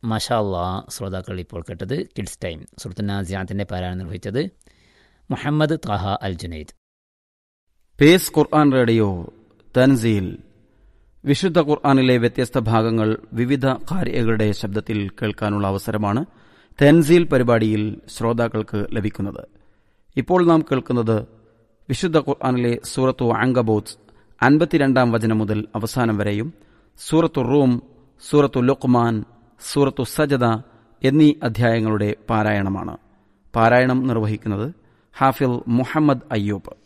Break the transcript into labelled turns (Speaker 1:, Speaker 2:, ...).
Speaker 1: മഷാ അള്ളാ ശ്രോതാക്കൾ ഇപ്പോൾ കേട്ടത് കിഡ്സ് ടൈം സുൽത്താനാസിയാത്തിൻ്റെ പാരായണം നിർവഹിച്ചത് Muhammad Taha Al Junaid
Speaker 2: peace Quran radio തൻസീൽ വിശുദ്ധ ഖുർആനിലെ വ്യത്യസ്ത ഭാഗങ്ങൾ വിവിധ കാര്യകളുടെ ശബ്ദത്തിൽ കേൾക്കാനുള്ള അവസരമാണ് തൻസീൽ പരിപാടിയിൽ ശ്രോതാക്കൾക്ക് ലഭിക്കുന്നത് ഇപ്പോൾ നാം കേൾക്കുന്നത് വിശുദ്ധ ഖുർആനിലെ സൂറത്തു അങ്കബോത്ത് അൻപത്തിരണ്ടാം വചനം മുതൽ അവസാനം വരെയും സൂറത്തു റൂം സൂറത്തു ലുക്മാൻ സൂറത്തു സജദ എന്നീ അധ്യായങ്ങളുടെ പാരായണമാണ് പാരായണം നിർവഹിക്കുന്നത് ഹാഫിൽ മുഹമ്മദ് അയ്യൂബ്